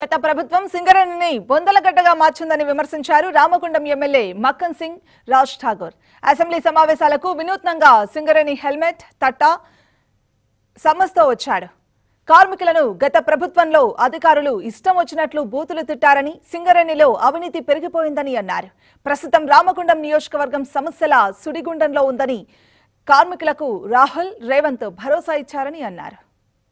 గత ప్రభుత్వం సింగరేణిని బొందలగడ్డగా మార్చిందని విమర్శించారు రామగుండం ఎమ్మెల్యే మక్కన్ సింగ్ రాజ్ ఠాగూర్ అసెంబ్లీ సమావేశాలకు వినూత్నంగా సింగరేణి హెల్మెట్ తట్టా సమస్తో వచ్చాడు కార్మికులను గత ప్రభుత్వంలో అధికారులు ఇష్టం వచ్చినట్లు బూతులు తిట్టారని సింగరేణిలో అవినీతి పెరిగిపోయిందని అన్నారు ప్రస్తుతం రామగుండం నియోజకవర్గం సమస్యల సుడిగుండంలో ఉందని కార్మికులకు రాహుల్ రేవంత్ భరోసా ఇచ్చారని అన్నారు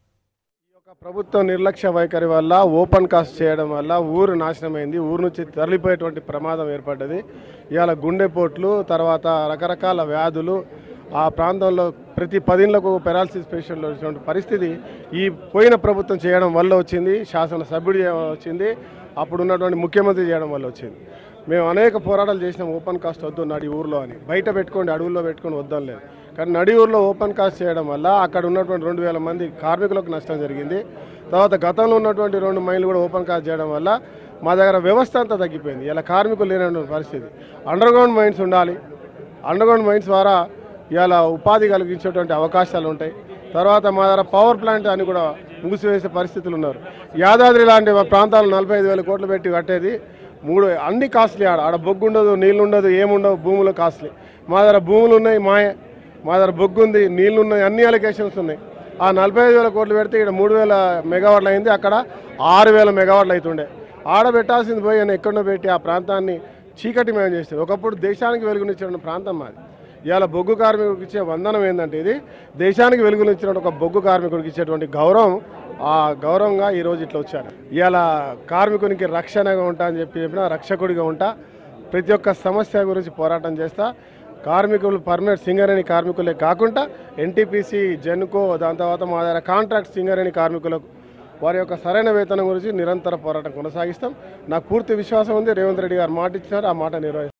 ఈ యొక్క ప్రభుత్వం నిర్లక్ష్య వైఖరి వల్ల ఓపెన్ కాస్ట్ చేయడం వల్ల ఊరు నాశనమైంది ఊరు నుంచి తరలిపోయేటువంటి ప్రమాదం ఏర్పడ్డది ఇవాళ గుండెపోట్లు తర్వాత రకరకాల వ్యాధులు ఆ ప్రాంతంలో ప్రతి పదిండ్లకు పెరాలసిస్ పేషెంట్లు వచ్చినటువంటి పరిస్థితి ఈ పోయిన ప్రభుత్వం చేయడం వల్ల వచ్చింది శాసన సభ్యుడు చేయడం వచ్చింది అప్పుడు ఉన్నటువంటి ముఖ్యమంత్రి చేయడం వల్ల వచ్చింది మేము అనేక పోరాటాలు చేసినాం ఓపెన్ కాస్ట్ వద్దు నడి ఊర్లో అని బయట పెట్టుకోండి అడవుల్లో పెట్టుకొని వద్దాం లేదు కానీ నడి ఊర్లో ఓపెన్ కాస్ట్ చేయడం వల్ల అక్కడ ఉన్నటువంటి రెండు వేల మంది కార్మికులకు నష్టం జరిగింది తర్వాత గతంలో ఉన్నటువంటి రెండు మైళ్ళు కూడా ఓపెన్ కాస్ట్ చేయడం వల్ల మా దగ్గర వ్యవస్థ అంతా తగ్గిపోయింది ఇలా కార్మికులు లేనటువంటి పరిస్థితి అండర్ గ్రౌండ్ మైన్స్ ఉండాలి అండర్ గ్రౌండ్ మైన్స్ ద్వారా ఇలా ఉపాధి కలిగించేటువంటి అవకాశాలు ఉంటాయి తర్వాత మా దగ్గర పవర్ ప్లాంట్ అని కూడా మూసివేసే పరిస్థితులు ఉన్నారు యాదాద్రి లాంటి ప్రాంతాలు నలభై ఐదు వేల కోట్లు పెట్టి కట్టేది మూడు అన్ని కాస్ట్లీ ఆడ ఆడ బొగ్గు ఉండదు నీళ్ళు ఉండదు ఏముండవు భూములు కాస్ట్లీ మా దగ్గర భూములు ఉన్నాయి మాయే మా దగ్గర బొగ్గు ఉంది నీళ్ళు ఉన్నాయి అన్ని అలికేషన్స్ ఉన్నాయి ఆ నలభై ఐదు వేల కోట్లు పెడితే ఇక్కడ మూడు వేల మెగావాట్లు అయింది అక్కడ ఆరు వేల మెగావాట్లు అవుతుండే ఆడ పెట్టాల్సింది పోయి ఆయన ఎక్కడో పెట్టి ఆ ప్రాంతాన్ని చీకటిమయం చేస్తుంది ఒకప్పుడు దేశానికి వెలుగునిచ్చిన ప్రాంతం మాది ఇవాళ బొగ్గు కార్మికుడికి ఇచ్చే వందనం ఏంటంటే ఇది దేశానికి వెలుగునిచ్చిన ఒక బొగ్గు కార్మికుడికి ఇచ్చేటువంటి గౌరవం ఆ గౌరవంగా ఈరోజు ఇట్లా వచ్చారు ఇవాళ కార్మికునికి రక్షణగా ఉంటా అని చెప్పి చెప్పిన రక్షకుడిగా ఉంటా ప్రతి ఒక్క సమస్య గురించి పోరాటం చేస్తా కార్మికులు పర్మనెంట్ సింగరేణి కార్మికులే కాకుండా ఎన్టీపీసీ జెన్కో దాని తర్వాత మా దగ్గర కాంట్రాక్ట్ సింగరేణి కార్మికులకు వారి యొక్క సరైన వేతనం గురించి నిరంతర పోరాటం కొనసాగిస్తాం నాకు పూర్తి విశ్వాసం ఉంది రేవంత్ రెడ్డి గారు మాట ఇచ్చినారు ఆ మాట నిర్వహిస్తారు